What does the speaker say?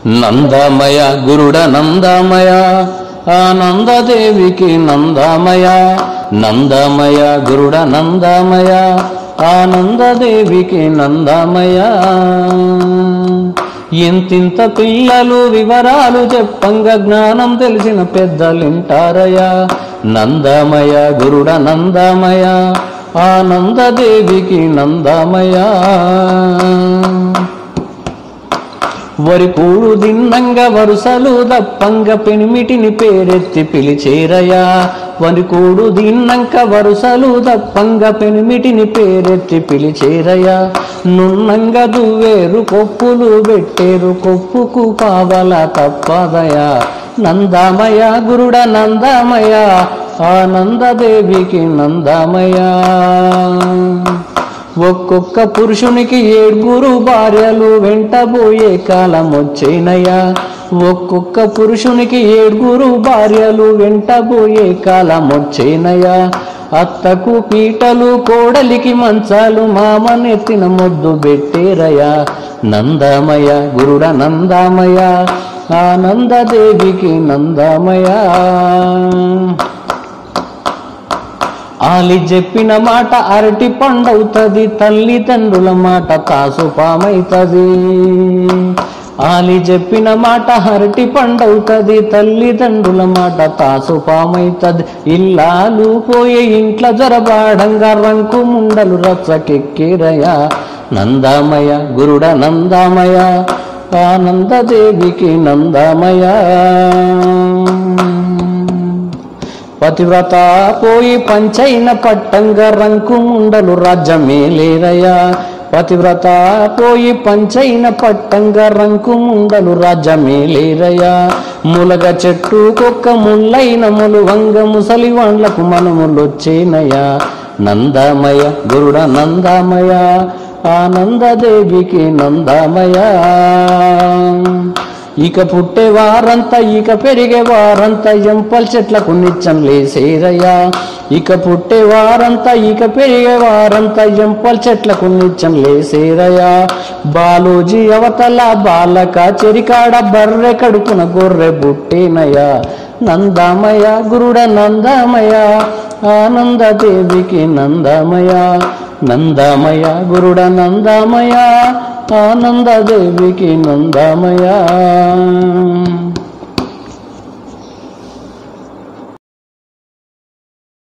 నందమయ గురుడ నందమయ ఆనందదేవికి నందమయ నందమయ గురుడ నందమయ ఆనందదేవికి నందమయ ఎంతింత పిల్లలు వివరాలు చెప్పంగా జ్ఞానం తెలిసిన పెద్దలింటారయ్యా నందమయ గురుడ నందమయ ఆనందదేవికి నందమయ వరి కూడు దిన్నంగా వరుసలు దప్పంగ పెనిమిటిని పేరెత్తి పిలిచేరయా వరి కూడు దిన్నంక వరుసలు దప్పంగ పెనిమిటిని పేరెత్తి పిలిచేరయా నున్నంగా దువ్వేరు కొప్పులు పెట్టేరు కొప్పుకు కావల తప్పదయా నందామయ గురుడ నందామయ ఆనందదేవికి నందామయా ఒక్కొక్క పురుషునికి ఏడుగురు భార్యలు వెంటబోయే కాలం వచ్చేనయ్యా ఒక్కొక్క పురుషునికి ఏడుగురు భార్యలు వెంటబోయే కాలం వచ్చేనయ్యా అత్తకు పీటలు కోడలికి మంచాలు మామనెత్తిన మొద్దు పెట్టేరయ్యా నందమయ గురుడ నందామయ ఆనందదేవికి నందమయా ఆలి చెప్పిన మాట అరటి పండవుతుంది తల్లిదండ్రుల మాట తాసుపామైతుంది ఆలి చెప్పిన మాట అరటి పండవుతుంది తల్లిదండ్రుల మాట తాసుపామైతుంది ఇల్లాలు పోయే ఇంట్ల జరబాడంగా రంకు ముండలు రచ్చకెక్కిరయా నందామయ గురుడ నందామయ ఆనందదేవికి నందామయ పతివ్రత పోయి పంచైన పట్టంగా రంకు ముండలు రాజ్యమే లేరయ్యా పతివ్రత పోయి పంచైన పట్టంగా రంకు ముండలు రాజ్యమే లేరయ్యా ములగ చెట్టు కుక్క ముల్లైన ములువంగ ముసలి వాళ్ళకు మనములొచ్చేనయ్యా నందమయ గురుడ నందమయ ఆనందదేవికి నందమయ ఇక పుట్టే వారంతా ఇక పెరిగే వారంతా ఎంపల్ చెట్లకు నిత్యం లేసేరయ్యా ఇక పుట్టే వారంతా ఇక పెరిగే వారంతా ఎంపల్ చెట్లకు నిత్యం లేసేరయ్యా బాలోజీ అవతల బాలక చెరికాడ బర్రె కడుపున గొర్రె బుట్టేనయ్యా నందామయ గురుడ నందామయ ఆనందదేవికి నందమయ నందమయ గురుడ నందమయ ఆనందదేవికి నందమయ